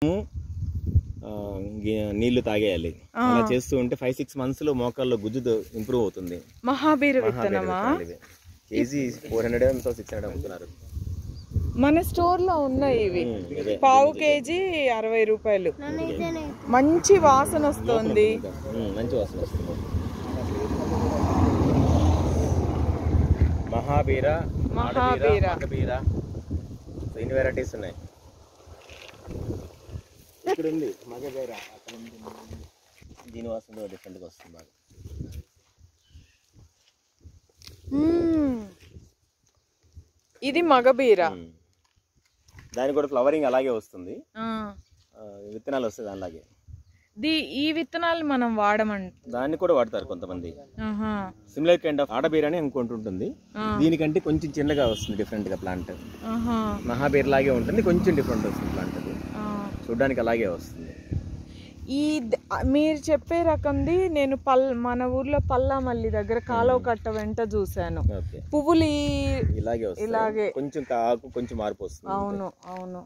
ఆ, గి- నీళ్లు తాగేయాలి అలా చేస్తూ ఉంటే ఫైవ్ సిక్స్ మంత్స్ లో మోకాల్లో గుజ్జు ఇంప్రూవ్ అవుతుంది మహాబీర మహాబీర విత్తనమా విత్తనాలు ఇవి. కేజీ ఫోర్ హండ్రెడ్ ఎంతో సిక్స్ హండ్రెడ్ అమ్ముతున్నారు మన స్టోర్ లో ఉన్నాయి ఇవి ఉమ్, ఇదే. పావు కేజీ అరవై రూపాయలు మంచి వాసన వస్తుంది ఉమ్, మంచి వాసన వస్తుంది మహాబీర మహాబీర. మహాబీర సో ఇన్ని వెరైటీస్ ఉన్నాయి ఇక్కడ ఉంది మగబీర అక్కడ ఉంది దీని వాసన డిఫరెంట్గా వస్తుంది బాగా మ్మ్. ఇది మగబీర ఉమ్. దానికి కూడా ఫ్లవరింగ్ అలాగే వస్తుంది ఆ. ఆ, విత్తనాలు వస్తాయి దానిలాగే ది ఈ విత్తనాలు మనం వాడమంట దాన్ని కూడా వాడతారు కొంతమంది ఆహా. సిమిలర్ కైండ్ ఆఫ్ ఆడబీర్ అని ఇంకోటి ఉంటుంది ఆ. దీనికంటే కొంచెం చిన్నగా వస్తుంది డిఫరెంట్ గా ప్లాంట్ ఆహా. మహాబీర్ లాగే ఉంటుంది కొంచెం డిఫరెంట్ వస్తుంది ప్లాంట్ అది ఆ. చూడడానికి అలాగే వస్తుంది ఈ ద- మీరు చెప్పే రకంది నేను పల్ మన ఊర్లో పల్లామల్లి దగ్గర కాలువ కట్ట వెంట చూశాను ఓకే పువ్వులు ఈ ఇలాగే వస్తుంది ఇలాగే. కొంచెం కా- ఆకు కొంచెం మార్పు వస్తుంది అవును అవును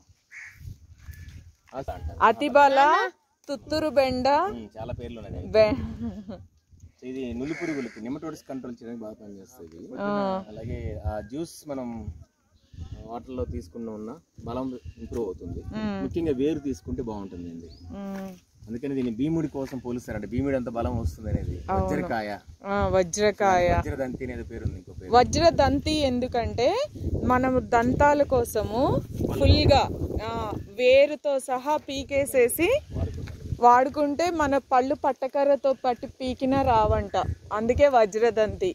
ఆ అంటారు. అతిబల తుత్తురు బెండ ఉమ్, చాలా పేర్లు ఉన్నాయి దానికి. బె- సో ఇది నులి పురుగులకి నిమటోడ్స్ కంట్రోల్ చేయడానికి బాగా పనిచేస్తుంది ఆ. అలాగే ఆ జ్యూస్ మనం వాటర్ లో తీసుకున్న ఉన్న బలం ఇంప్రూవ్ అవుతుంది మ్మ్. ముఖ్యంగా వేరు తీసుకుంటే బాగుంటుంది అండి మ్మ్. అందుకని దీన్ని భీముడి కోసం పోలుస్తారంటే భీముడి అంత బలం వస్తుంది అనేది వజ్రకాయ ఆ, వజ్రకాయ వజ్రదంతి అనేది పేరు ఉంది ఇంకో పేరు వజ్ర దంతి ఎందుకంటే మనము దంతాల కోసము ఫుల్ గా ఆ, వేరుతో సహా పీకేసేసి వాడుకుంటే మన పళ్ళు పట్టకర్రతో పట్టి పీకినా రావంట అందుకే వజ్రదంతి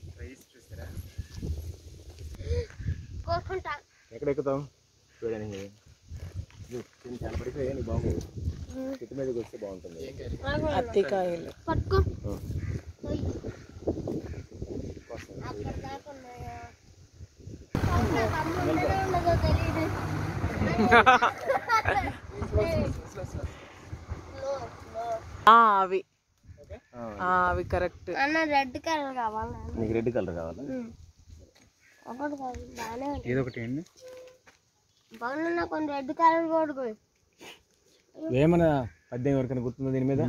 ఎక్కడ ఎక్కుతాం చూడండి ఇది దీన్ని చాలా పడిపోయి నీకు బాగోదు చెట్టు మీదకి వస్తే బాగుంటుంది అత్తికాయలు పట్టుకో ఆ. అక్కడ దాకా ఉన్నాయా ఉండదో తెలియదు ఆ, అవి ఆ. ఆ, అవి కరెక్ట్ అన్న రెడ్ కలర్ కావాలా నీకు రెడ్ కలర్ కావాలా ఒకటి కాదు బాగానే ఉంటుంది ఏదో ఒకటి అండి బాగున్నా కొన్ని రెడ్ కలర్ కొడుకు ఏమన్నా పద్దెనిమిది వరకు గుర్తుందా దీని మీద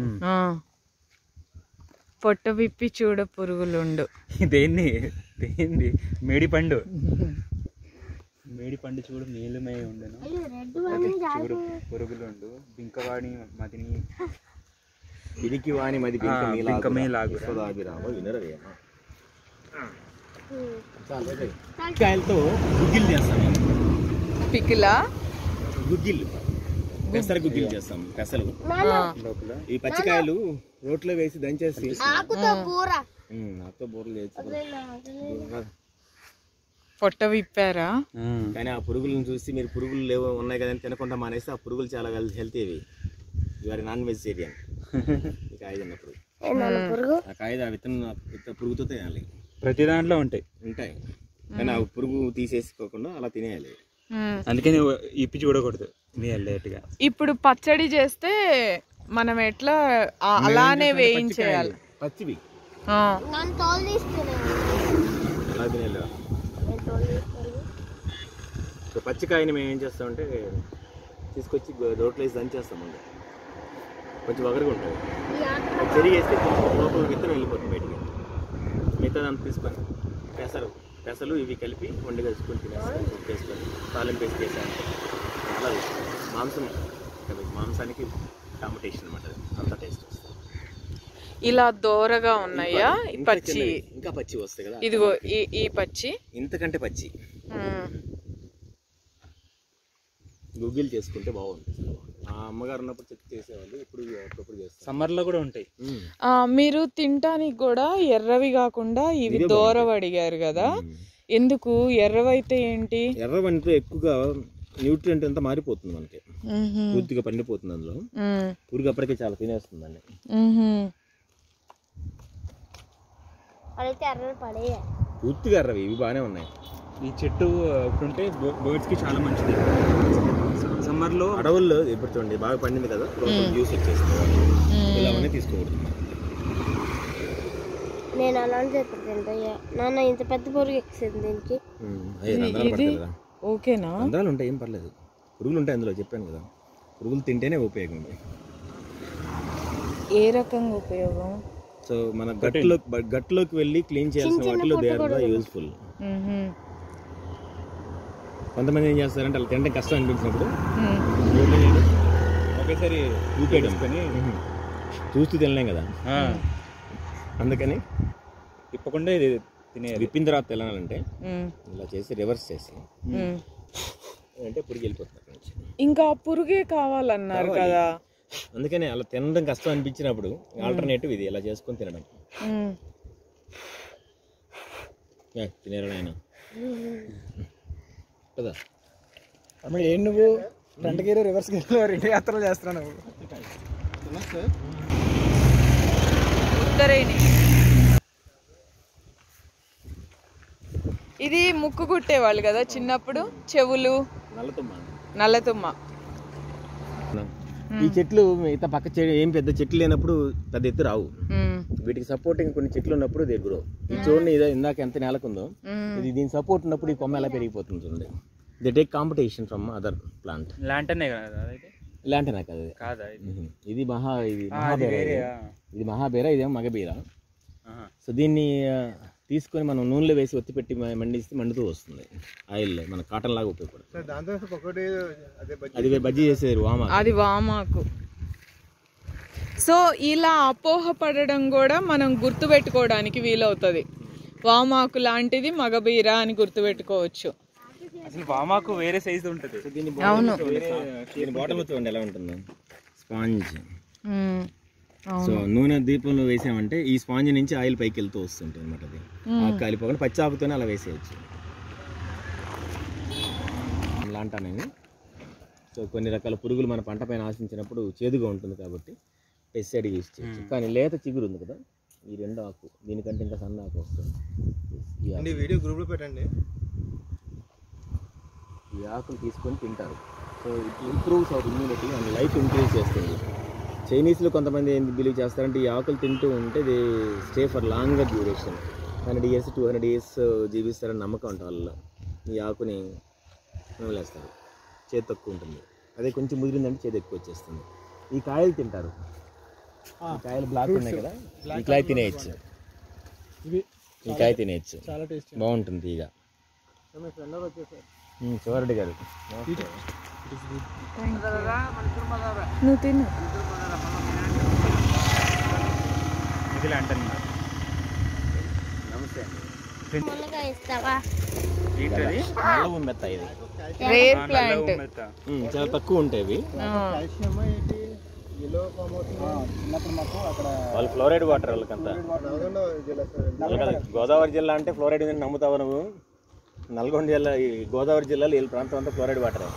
పొట్ట విప్పి చూడ పురుగులుండు దేన్ని దేంది మేడి పండు మేడి పండు చూడు నీలమై ఉండను రెడ్ చూడు పురుగులుండు బింకవాడి మదిని పిరికి వాణి మది పింక ఆ, మీలాగురా. పింక మీలాగురా. యశోదాభిరామ వినరవే కాయలతో గుగ్గిలు చేస్తాం పికిలా గుగ్గిళ్ళు పెసర గుగ్గిలు చేస్తాం పెసలు లోపల ఈ పచ్చికాయలు రోట్లో వేసి దంచేసి ఆకుతో కూర ఉమ్, నాతో బోర్లు చేసి పొట్ట విప్పారా కానీ ఆ పురుగులను చూసి మీరు పురుగులు లేవు ఉన్నాయి కదని తినకుండా మానేసి ఆ పురుగులు చాలా హెల్తీ ఇవి ఇవారి నాన్ వెజిటేరియన్ ఈ కాయ తిన్నప్పుడు ఏందన్న పురుగు ఆ కాయ ఆ విత్తనం విత్త పురుగుతో తినాలి ప్రతి దాంట్లో ఉంటాయి ఉంటాయి కానీ ఆ పురుగు తీసేసుకోకుండా అలా తినేయాలి మ్మ్. అందుకని ఇప్పి చూడకూడదు మీ లేట్గా ఇప్పుడు పచ్చడి చేస్తే మనం ఎట్లా ఆ, అలానే వేయించేయాలి పచ్చివి ఆ, నన్ను తోలు తీసుకున్నాను అలా తినేయాలి నేను తోలు తీసుకున్నాను సో పచ్చికాయని మేము ఏం చేస్తామంటే తీసుకొచ్చి గో- రోట్లో వేసి దంచేస్తాం ముందు కొంచెం వగరగా ఉంటుంది ఈ ఆట అది చెరిగేస్తే లోపల విత్తనం వెళ్ళిపోతుంది బయటికి మిగతా దాన్ని తీసుకొని పెసరు పెసలు ఇవి కలిపి వండి కలుసుకొని తినేస్తాం ఉప్పు వేసుకొని తాలింపు వేసి చేసాను అలా మాంసం కదా, మాంసానికి కాంపిటీషన్ అనమాట అంత టేస్ట్ వస్తుంది ఇలా దోరగా ఉన్నాయా ఈ ఇంకా పచ్చి చిన్నవి, ఇంకా పచ్చి వస్తాయి కదా ఇదిగో ఈ ఈ పచ్చి ఇంతకంటే పచ్చి మ్మ్. గుగ్గిలు చేసుకుంటే బాగుంటుంది ఆ అమ్మగారు ఉన్నప్పుడు చెక్ చేసేవాళ్ళు ఇప్పుడు అప్పుడప్పుడు చేస్తాం సమ్మర్లో కూడా ఉంటాయి మ్మ్. ఆ, మీరు తినటానికి కూడా ఎర్రవి కాకుండా ఇవి ఇవే దోరవి అడిగారు కదా ఎందుకు ఎర్రవైతే ఏంటి ఎర్ర వంటితో ఎక్కువగా న్యూట్రియంట్ అంతా మారిపోతుంది మనకి మ్మ్హ్మ్. పూర్తిగా పండిపోతుంది అందులో మ్మ్. పురుగు అప్పటికే చాలా తినేస్తుందండి మ్మ్హ్మ్. అదైతే ఎర్రని పడేయ పూర్తిగా ఎర్రవి ఇవి బాగానే ఉన్నాయి ఈ చెట్టు ఒకటి ఉంటే బర్డ్స్కి చాలా మంచిది సమ్మర్లో అడవుల్లో ఇప్పుడు చూడండి బాగా పండింది కదా లోపల జ్యూస్ వచ్చేస్తుంది ఇలా ఉన్నాయి తీసుకోకూడదు నేను అలాంటి ఎప్పుడు తింటాయా నాన్న ఇంత పెద్ద పురుగు ఎక్కింది దీనికి ఉమ్, అయ్యే రంధ్రాలు ఇది పడతాయి కదా ఓకేనా రంధ్రాలు ఉంటాయి ఏం పర్లేదు పురుగులు ఉంటాయి అందులో చెప్పాను కదా పురుగులు తింటేనే ఉపయోగం ఉంది ఏ రకంగా ఉపయోగం సో మన గట్టులో గట్టులోకి వెళ్ళి క్లీన్ చేయాల్సిన వాటిలో దే ఆర్ యూస్ఫుల్ మ్హూ. కొంతమంది ఏం చేస్తారంటే వాళ్ళు తినడం కష్టం అనిపించినప్పుడు మ్. ఓపెన్ చేయడం, ఒకేసారి ఊపేయడం. తీసుకొని చూస్తూ తినలేం కదా ఆ, అందుకని తిప్పకుండా ఇది తినేయాలి విప్పిన తర్వాత తినాలంటే మ్. ఇలా చేసి రివర్స్ చేసి మ్. అంటే పురుగు వెళ్ళిపోతుంది అక్కడి నుంచి ఇంకా ఆ పురుగే కావాలన్నారు కదా అందుకని అలా తినడం కష్టం అనిపించినప్పుడు ఆల్టర్నేటివ్ ఇది ఇలా చేసుకొని తినడం మ్. ఏ, తినేరా ఆయన కదా తమ్ముడు ఏం నువ్వు ఫ్రంట్ గేర్ రివర్స్ గేర్ రెండు యాత్రలు చేస్తున్నావు ఉత్తరేణి ఇది ముక్కు కుట్టేవాళ్ళు కదా చిన్నప్పుడు చెవులు నల్లతుమ్మ నల్లతుమ్మ ఈ చెట్లు మిగతా పక్క చె ఏం పెద్ద చెట్లు లేనప్పుడు పెద్ద ఎత్తు రావు మ్. వీటికి సపోర్టింగ్ కొన్ని చెట్లు ఉన్నప్పుడు దే గ్రో ఈ చూడండి ఇదే ఇందాక ఎంత నేలకుందో మ్. ఇది దీని సపోర్ట్ ఉన్నప్పుడు ఈ కొమ్మ ఎలా పెరిగిపోతుంది చూడండి they take competition from other plant లాంటనే కదా అదైతే ఇలాంటి నాకు అది కాదా ఇది మ్మ్. ఇది మహా ఇది ఆ, అది మహాబేర వేరే ఇది. ఆ. ఇది మహాబేర ఇదేమో మగబీర ఆహా. సో దీన్ని ఆ, తీసుకొని మనం నూనెలో వేసి ఒత్తి పెట్టి మ- మండిస్తే మండుతూ వస్తుంది ఆయిల్ మన కాటన్ లాగా ఉపయోగపడుతుంది దాంతో ఒకటి అదే అది బజ్జీ చేసేది వామ అది వామాకు సో ఇలా అపోహపడడం కూడా మనం గుర్తుపెట్టుకోవడానికి వీలవుతుంది వామాకు లాంటిది మగబీర అని గుర్తుపెట్టుకోవచ్చు అసలు వామాకు వేరే సైజు ఉంటుంది దీని అవును దీని బాటమ్ చూడండి ఎలా ఉంటుందో స్పాంజ్ మ్. సో నూనె దీపంలో వేసామంటే ఈ స్పాంజ్ నుంచి ఆయిల్ పైకి వెళ్తూ వస్తుంటుంది అనమాట అది ఆకు కాలిపోకుండా పచ్చి ఆకుతోనే అలా వేసేయచ్చు లాంటానని సో కొన్ని రకాల పురుగులు మన పంట పైన ఆశించినప్పుడు చేదుగా ఉంటుంది కాబట్టి పెస్టిసైడ్ యూస్ చేయొచ్చు కానీ లేత చిగురు ఉంది కదా ఈ రెండు ఆకు దీనికంటే ఇంకా సన్న ఆకు వస్తుంది ఈ ఆకు. వీడియో గ్రూప్ లో పెట్టండి ఈ ఆకులు తీసుకొని తింటారు so it improves our immunity and life increase చేస్తుంది చైనీస్లో కొంతమంది ఏం బిలీవ్ చేస్తారంటే ఈ ఆకులు తింటూ ఉంటే they stay for longer duration hundred years two hundred years జీవిస్తారని నమ్మకం ఉంటుంది వాళ్ళలో ఈ ఆకుని నవ్వులేస్తారు చేతి తక్కువ ఉంటుంది అదే కొంచెం ముదిరిందంటే చేతి ఎక్కువ వచ్చేస్తుంది ఈ కాయలు తింటారు ఈ కాయలు బ్లాక్ ఉన్నాయి కదా ఈ కాయ తినేయచ్చు ఇవి ఈ కాయ తినేయచ్చు చాలా టేస్టీ బాగుంటుంది ఇక మీ ఫ్రెండ్ వచ్చేసారు శివరెడ్డి గారు నువ్వు తిను ఇది లాంటన్ నమస్తే అండి మునక్కాయ ఇస్తావా ఏంటది నల్ల మెత్త ఇది రేర్ ఆ, నల్ల ప్లాంట్ ఉమ్మెత్త. ఉమ్, చాలా తక్కువ ఉంటాయి ఇవి కాల్షియం ఏంటి ఎల్లో ఫామ్ అవుతుంది చిన్నప్పుడు మాకు అక్కడ వాళ్ళు ఫ్లోరైడ్ వాటర్ వాళ్ళకంతా నల్గొండ జిల్లా సార్ నల్గొండ గోదావరి జిల్లా అంటే ఫ్లోరైడ్ ఉందని నమ్ముతావు నువ్వు నల్గొండ జిల్లా ఈ గోదావరి జిల్లాలో ఈ ప్రాంతం అంతా ఫ్లోరైడ్ వాటర్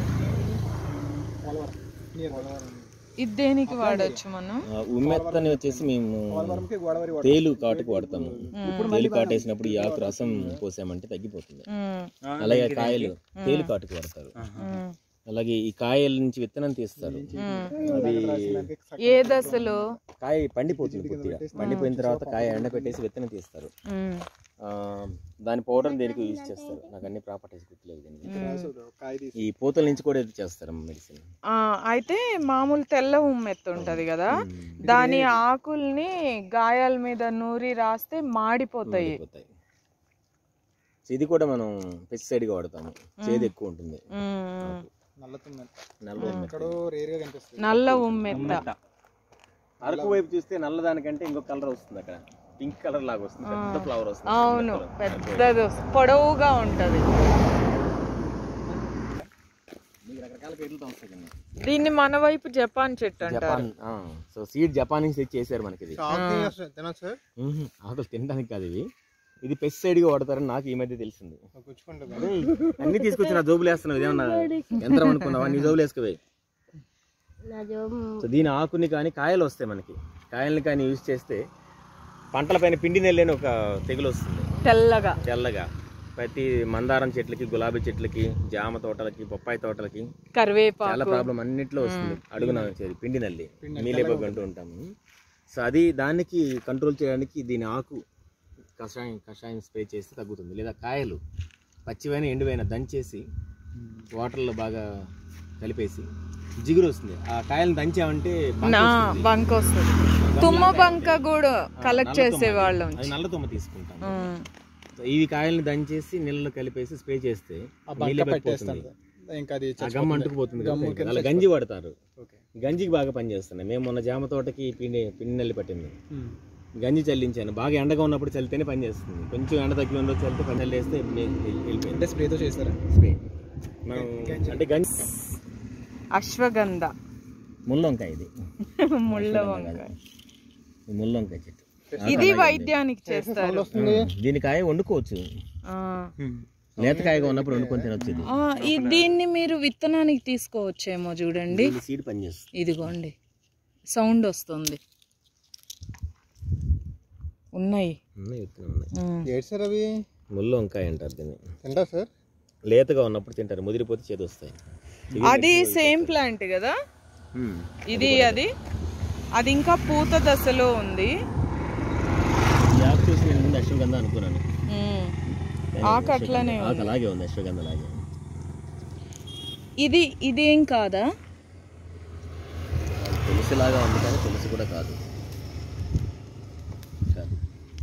ఇది దేనికి వాడచ్చు మనం ఉమ్మెత్తని వచ్చేసి మేము పోలవరంకి గోదావరి తేలు కాటుకు వాడతాము తేలు కాటేసినప్పుడు ఈ ఆకు రసం పోసామంటే తగ్గిపోతుంది మ్. ఆ, అలాగే కాయలు తేలు కాటుకు వాడతారు మ్. అలాగే ఈ కాయల నుంచి విత్తనం తీస్తారు మ్. అది ఏ దశలో కాయ పండిపోతుంది పూర్తిగా పండిపోయిన తర్వాత కాయ ఎండ పెట్టేసి విత్తనం తీస్తారు మ్. ఆ, దాని పౌడర్ దేనికి యూజ్ చేస్తారు నాకు అన్ని ప్రాపర్టీస్ గుర్తులేవు దీనికి కాయ తీసి ఈ పూతల నుంచి కూడా ఇది చేస్తారు మెడిసిన్ ఆ, అయితే మామూలు తెల్ల ఉమ్మెత్త ఉంటది కదా దాని ఆకుల్ని గాయాల మీద నూరి రాస్తే మాడిపోతాయి అయిపోతాయి సో ఇది కూడా మనం పెస్టిసైడ్ గా వాడతాము చేదు ఎక్కువ ఉంటుంది మ్. నల్లతుంది నల్ల ఉమ్మెత్త. ఎక్కడో రేర్ గా కనిపిస్తుంది నల్ల ఉమ్మెత్త అరకు వైపు చూస్తే నల్లదానికంటే ఇంకో కలర్ వస్తుంది అక్కడ పింక్ కలర్ లాగా వస్తుంది పెద్ద ఫ్లవర్ వస్తుంది అవును పెద్దది వస్తు- పొడవుగా ఉంటది మీకు రకరకాల పేర్లతో వస్తాయి కదా. దీన్ని మన వైపు జపాన్ చెట్టు అంటారు జపాన్ సో సీడ్ జపాన్ నుంచి తెచ్చి చేశారు మనకి ఇది ఆకు తినేస్తారు తినచ్చు సార్ మ్మ్. ఆకులు తినడానికి కాదు ఇవి ఇది పెస్టిసైడ్ గా వాడతారని నాకు ఈ మధ్య తెలిసింది గుచ్చుకుంటుంది అరే, అన్ని తీసుకొచ్చి నా జోబులు వేస్తున్నావు ఇదేమన్నా యంత్రం అనుకున్నావా నీ జోబులు వేసుకోవే నా జోబు సో దీని ఆకుని కానీ కాయలు వస్తాయి మనకి కాయల్ని కానీ యూజ్ చేస్తే పంటల పైన పిండి నెల్లని ఒక తెగులు వస్తుంది తెల్లగా తెల్లగా ప్రతి మందారం చెట్లకి గులాబీ చెట్లకి జామ తోటలకి బొప్పాయి తోటలకి చాలా కరివేపాకు ప్రాబ్లం అన్నిట్లో వస్తుంది అడుగున వచ్చేది పిండి నల్లి నీలేబగ్ అంటూ ఉంటాము సో అది దానికి కంట్రోల్ చేయడానికి దీని ఆకు కషాయం కషాయం స్ప్రే చేస్తే తగ్గుతుంది లేదా కాయలు పచ్చివైన ఎండువైన దంచేసి వాటర్లో బాగా కలిపేసి జిగురు వస్తుంది ఆ కాయలను దంచామంటే బంక నా వస్తుంది. బంక వస్తుంది తుమ్మ బంక కూడా కలెక్ట్ నల్ల తుమ్మ చేసేవాళ్ళం అది నల్ల తుమ్మ తీసుకుంటాం ఉమ్. సో ఇవి కాయలను దంచేసి నీళ్ళలో కలిపేసి స్ప్రే చేస్తే ఆ నీళ్ళే బంక పట్టిపోతుంది. పెట్టేస్తాను ఇంకా అది ఆ గమ్ అంటుకుపోతుంది గమ్ము కదా, కింద అలా గంజి పడతారు ఓకే గంజికి బాగా పనిచేస్తున్నాయి మేము మొన్న జామ తోటకి పిండి పిండి నల్లి పట్టింది గంజి చల్లించాను బాగా ఎండగా ఉన్నప్పుడు చల్లితేనే పని చేస్తుంది కొంచెం ఎండ తగ్గిన రోజు చల్లితే పని చల్లేస్తే వెళ్ళిపోయింది అంటే స్ప్రేతో చేస్తారా స్ప్రే మనం అంటే గంజి అశ్వగంధ ముల్లొంకాయ ఇది ముళ్ళ వంకాయ ఇది ముల్లొంకాయ చెట్టు ఇది వైద్యానికి చేస్తారు దీని కాయ వండుకోవచ్చు ఆ. లేతకాయగా ఉన్నప్పుడు వండుకొని తినొచ్చు ఇది ఆ, ఈ దీన్ని మీరు విత్తనానికి తీసుకోవచ్చేమో చూడండి దీని సీడ్ పని చేస్తుంది ఇదిగోండి సౌండ్ వస్తుంది ఉన్నాయి ఉన్నాయి, విత్తనం ఉన్నాయి. ఉమ్. ఏడు సార్ అవి ముళ్ళు వంకాయ అంటారు దీన్ని తింటారు సార్ లేతగా ఉన్నప్పుడు తింటారు ముదిరిపోతే చేదు వస్తాయి ఇవి అది సేమ్ ప్లాంట్ కదా మ్మ్. ఇది అది అది ఇంకా పూత దశలో ఉంది ఈ ఆకు చూసి నేను ముందు అశ్వగంధ అనుకున్నాను ఉమ్. కానీ ఆకు అట్లానే ఆకు అలాగే ఉంది అశ్వగంధ అలాగే ఇది ఇదేం కాదా తులసిలాగా ఉంది కానీ తులసి కూడా కాదు కాదు.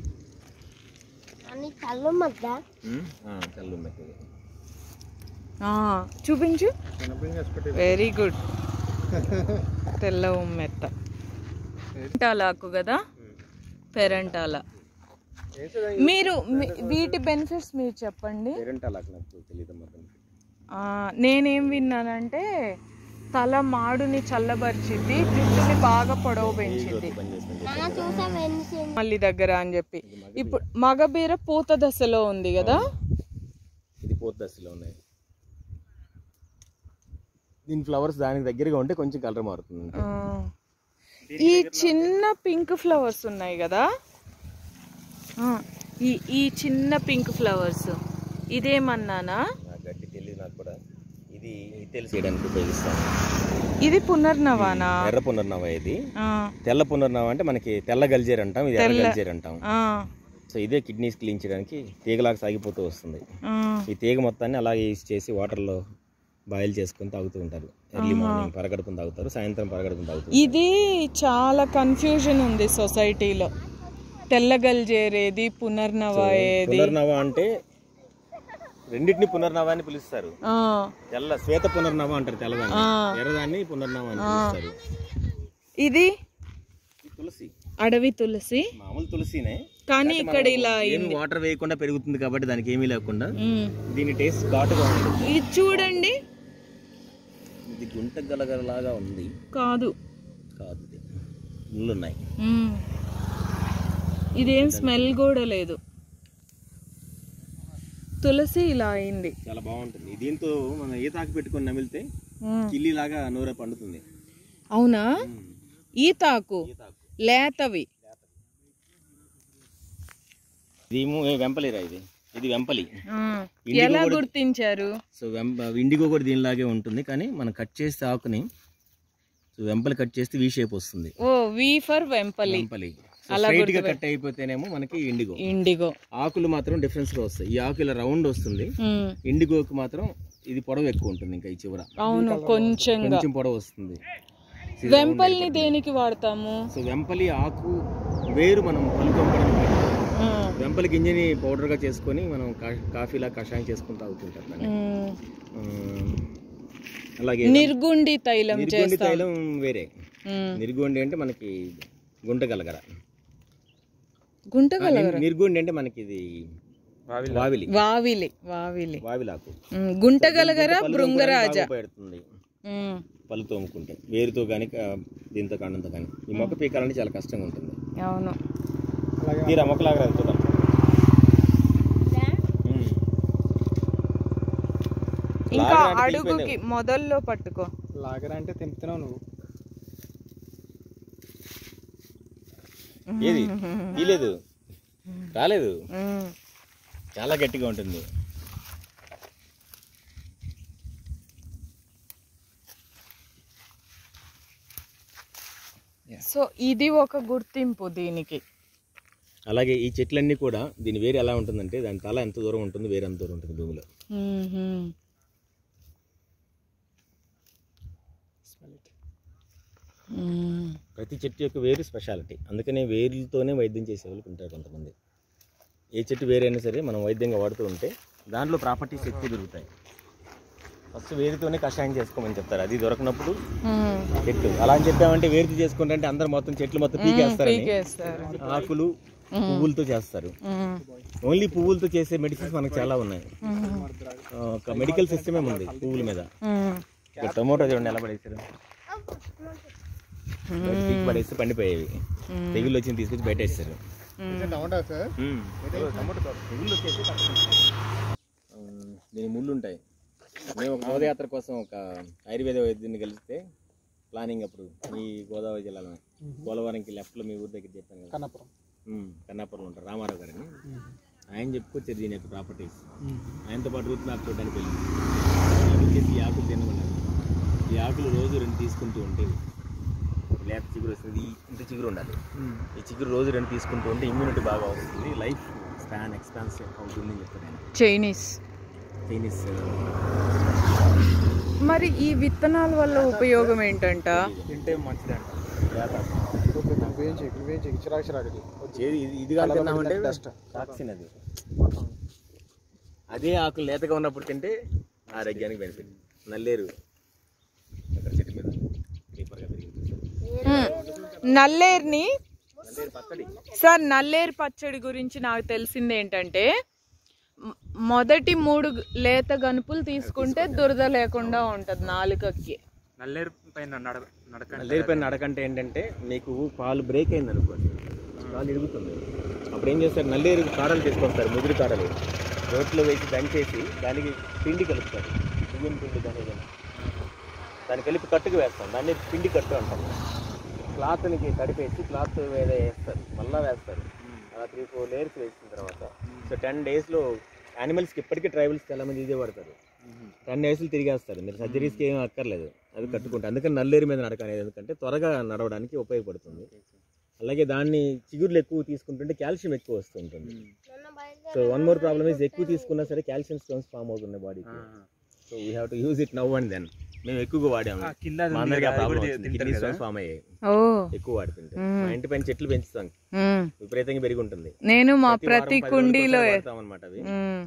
అని కళ్ళు మద్ద మ్మ్? ఆ, కళ్ళు ఉన్నాయి ఇది. ఆ, చూపించు వెరీ గుడ్ తెల్ల ఉమ్మెత్త పెరంటాలాకు కదా పెరంటాల మీరు మీ- వీటి బెనిఫిట్స్ మీరు చెప్పండి పేరెంటాలాకు నాకు తెలియదు మరి ఆ, నేనేం విన్నానంటే తల మాడుని చల్లబరిచిద్ది జుట్టుని బాగా పొడవు పెంచిద్ది పనిచేస్తుంది నాన్న చూసా వెన్సి మళ్ళీ దగ్గర అని చెప్పి ఇప్పుడు మగబీర పూత దశలో ఉంది కదా ఇది పూత దశలో ఉన్నాయి దీని ఫ్లవర్స్ దానికి దగ్గరగా ఉంటే కొంచెం కలర్ మారుతుంది ఆ. ఈ చిన్న పింక్ ఫ్లవర్స్ ఉన్నాయి కదా ఆ, ఈ ఈ చిన్న పింక్ ఫ్లవర్స్ ఇదేమన్నానా నాకు గట్టి తెలియదు నాకు కూడా ఇది ఇది తెలిసి చేయడానికి ఉపయోగిస్తాను ఇది పునర్నవానా ఎర్ర పునర్నవ ఇది ఆ, తెల్ల పునర్నవ అంటే మనకి తెల్ల గల్జేరు అంటాం ఇది ఎర్ర గల్జేరు అంటాం ఆ, సో ఇదే కిడ్నీస్ క్లీన్ చేయడానికి తీగలాగా సాగిపోతూ వస్తుంది ఆ. ఈ తీగ మొత్తాన్ని అలాగే యూస్ చేసి వాటర్లో బాయిల్ చేసుకొని తాగుతూ ఉంటారు ఎర్లీ మార్నింగ్ పరగడుపుని తాగుతారు సాయంత్రం పరగడుపుని తాగుతారు ఇది చాలా కన్ఫ్యూజన్ ఉంది సొసైటీలో తెల్లగల్జేరేది పునర్నవ ఏది పునర్నవ అంటే రెండింటిని పునర్నవ అని పిలుస్తారు ఆ, తెల్ల శ్వేత పునర్నవ అంటారు తెల్లదాన్ని ఆ. ఎర్రదాన్ని పునర్నవ అని పిలుస్తారు ఇది ఈ తులసి అడవి తులసి మామూలు తులసినే కానీ ఇక్కడ ఇలా ఏమి వాటర్ వేయకుండా పెరుగుతుంది కాబట్టి దానికి ఏమీ లేకుండా ఉమ్. దీని టేస్ట్ ఘాటుగా ఉంటుంది ఇది చూడండి ఇది గుంట గలగలలాగా ఉంది కాదు కాదు ఇది ముళ్ళు ఉన్నాయి మ్మ్. ఇదేం స్మెల్ కూడా లేదు తులసి ఇలా అయింది చాలా బాగుంటుంది దీంతో మనం ఏ తాకు పెట్టుకొని నమిలితే మ్మ్. కిల్లి లాగా నూర పండుతుంది అవునా ఈ తాకు లేతవి ఇది వెంపలిరా ఇది ఇది వెంపలి ఆ. ఎలా గుర్తించారు సో వెంప ఇండిగో కూడా దీనిలాగే ఉంటుంది కానీ మనం కట్ చేస్తే ఆకుని సో వెంపలి కట్ చేస్తే వీ షేప్ వస్తుంది ఓ వి ఫర్ వెంపలి వెంపలి స్ట్రైట్ గా కట్ అయిపోతేనేమో మనకి ఇండిగో ఇండిగో ఆకులు మాత్రం డిఫరెన్స్ గా వస్తాయి ఈ ఆకు ఇలా రౌండ్ వస్తుంది మ్మ్. ఇండిగోకి మాత్రం ఇది పొడవు ఎక్కువ ఉంటుంది ఇంకా ఈ చివర అవును కొంచెంగా కొంచెం పొడవు వస్తుంది వెంపల్ని దేనికి వాడతాము సో వెంపలి ఆకు వేరు మనం పళ్ళు తోమడానికి వాడతాం. ఆ. వెంపలి గింజని పౌడర్ గా చేసుకొని మనం కా- కాఫీలా కషాయం చేసుకుని తాగుతుంటారు దాన్ని. మ్మ్. ఉమ్, అలాగే నిర్గుండి తైలం నిర్గొండి చేస్తాం తైలం వేరే మ్మ్. నిర్గొండి అంటే మనకి గుంట గలగర గుంటగల నిర్గొండి అంటే మనకి ఇది వావిలి వావిలి వావిలి వావిలాకు మ్మ్. గుంటగలగర భృంగరాజ పెడుతుంది మ్మ్. పళ్ళు తోముకుంటే వేరుతో కానీ దీంతో కాండంతో కానీ ఈ మొక్క పీకాలంటే చాలా కష్టంగా ఉంటుంది అవును తీరా మొక్కలాగా రాదు చూద్దాం ఉమ్. ఇంకా లాగా అంటే అడుగుకి మొదల్లో పట్టుకో లాగరా అంటే తెంపుతున్నావు నువ్వు ఏది తీలేదు రాలేదు మ్మ్. చాలా గట్టిగా ఉంటుంది సో ఇది ఒక గుర్తింపు దీనికి అలాగే ఈ చెట్లన్నీ కూడా దీని వేరు ఎలా ఉంటుందంటే దాని తల ఎంత దూరం ఉంటుంది వేరు ఎంత దూరం ఉంటుంది భూమిలో మ్మ్. ప్రతి చెట్టు యొక్క వేరు స్పెషాలిటీ అందుకనే వేరులతోనే వైద్యం చేసే వాళ్ళు ఉంటారు కొంతమంది ఏ చెట్టు వేరైనా సరే మనం వైద్యంగా వాడుతూ ఉంటే దాంట్లో ప్రాపర్టీస్ ఎక్కువ దొరుకుతాయి ఫస్ట్ వేరుతోనే కషాయం చేసుకోమని చెప్తారు అది దొరకనప్పుడు చెట్టు అలా అని చెప్పామంటే వేరుతో చేసుకుంటే అందరు మొత్తం చెట్లు మొత్తం పీకేస్తారని పీకేస్తారు ఆకులు పువ్వులతో చేస్తారు మ్మ్. ఓన్లీ పువ్వులతో చేసే మెడిసిన్స్ మనకు చాలా ఉన్నాయి ఆ, ఒక మెడికల్ సిస్టమే ఉంది పువ్వుల మీద మ్మ్. ఇక్కడ టొమాటో చూడండి ఎలా పడేసారు పీకి పడేస్తే పండిపోయేవి తెగుళ్ళు వచ్చింది తీసుకొచ్చి బయట వేస్తారు ఉమ్. తెగుళ్ళు వచ్చేసి ఉమ్, దీని ముళ్ళు ఉంటాయి మేము ఒక పదయాత్ర కోసం ఒక ఆయుర్వేద వైద్యుని కలిస్తే ప్లానింగ్ అప్పుడు ఈ గోదావరి జిల్లాలో పోలవరంకి లెఫ్ట్లో మీ ఊరి దగ్గర చెప్పాను కదా కన్నపురం ఉమ్, కన్నాపురం ఉంటారు రామారావు గారని ఆయన చెప్పుకొచ్చారు దీని యొక్క ప్రాపర్టీస్ ఆయనతో పాటు రూట్ మ్యాప్ చూడడానికి వెళ్ళింది ఆయన వచ్చేసి ఈ ఆకులు తినమన్నారు ఈ ఆకులు రోజు రెండు తీసుకుంటూ ఉంటే లేత చిగురు వస్తుంది ఈ- ఇంత చిగురు ఉండాలి ఈ చిగురు రోజు రెండు తీసుకుంటూ ఉంటే ఇమ్యూనిటీ బాగా వస్తుంది లైఫ్ స్పాన్ ఎక్స్పాన్స్ అవుతుంది అని చెప్తారు ఆయన చైనీస్ చైనీస్ మరి ఈ విత్తనాల వల్ల ఉపయోగం ఏంటంట తింటే మంచిది అంట నువ్వేం చెయ్యి నువ్వేం చెయ్యి చిరాకు చిరాకు ఇది. ఏది ఇది ఇది కానీ తిన్నామంటే Dust. టాక్సిన్ అది అదే ఆకులు లేతగా ఉన్నప్పుడు తింటే ఆరోగ్యానికి బెనిఫిట్ నల్లేరు అక్కడ చెట్టు మీద సూపర్గా పెరిగింది నల్లేరుని నల్లేరు పచ్చడి సార్ నల్లేరు పచ్చడి గురించి నాకు తెలిసింది ఏంటంటే మ- మొదటి మూడు గ- లేత గనుపులు తీసుకుంటే దురద లేకుండా ఉంటది నాలుకకి నల్లేరు పైన నడ నడక నల్లేరు పైన నడకంటే ఏంటంటే మీకు పాలు బ్రేక్ అయింది అనుకోండి పాలు ఇరుగుతుంది అప్పుడు ఏం చేస్తారు నల్లేరు కాడలు తీసుకొస్తారు ముదిరి కాడలు రోట్లో వేసి దంచేసి దానికి పిండి కలుపుతారు బియ్యం పిండి దాని ఏదైనా. దాన్ని కలిపి కట్టుకు వేస్తాం దాన్ని పిండి కట్టు అంటాం క్లాత్నికి తడిపేసి క్లాత్ వేరే వేస్తారు మళ్ళా వేస్తారు అలా త్రీ ఫోర్ లేయర్స్ వేసిన తర్వాత సో టెన్ డేస్లో యానిమల్స్కి ఇప్పటికీ ట్రైబల్స్ చాలా మంది ఇదే పడతారు టెన్ డేస్లు తిరిగేస్తారు మీరు సర్జరీస్కి ఏం అక్కర్లేదు అది కట్టుకుంటే అందుకని నల్లేరు మీద నడక అనేది ఎందుకంటే త్వరగా నడవడానికి ఉపయోగపడుతుంది అలాగే దాన్ని చిగుర్లు ఎక్కువ తీసుకుంటుంటే కాల్షియం ఎక్కువ వస్తుంటుంది so one more problem is ఎక్కువ తీసుకున్నా సరే కాల్షియం స్టోన్స్ ఫామ్ అవుతున్నాయి బాడీకి so we have to use it now and then మేము ఎక్కువగా వాడాము కింద అది మా ఉంది అందరికీ ఆ కదా, అది ప్రాబ్లం కూడా వచ్చింది తింటారు కిడ్నీ కదా. స్టోన్స్ ఫామ్ అయ్యాయి ఓ ఎక్కువ వాడుతుంటే మా ఇంటి పైన చెట్లు పెంచుతాం మ్మ్. విపరీతంగా పెరిగి ఉంటుంది నేను మా ప్రతి వారం ప్రతి పది రోజులకు కుండీలో ఒకసారి వాడతాం అన్నమాట అవి మ్మ్.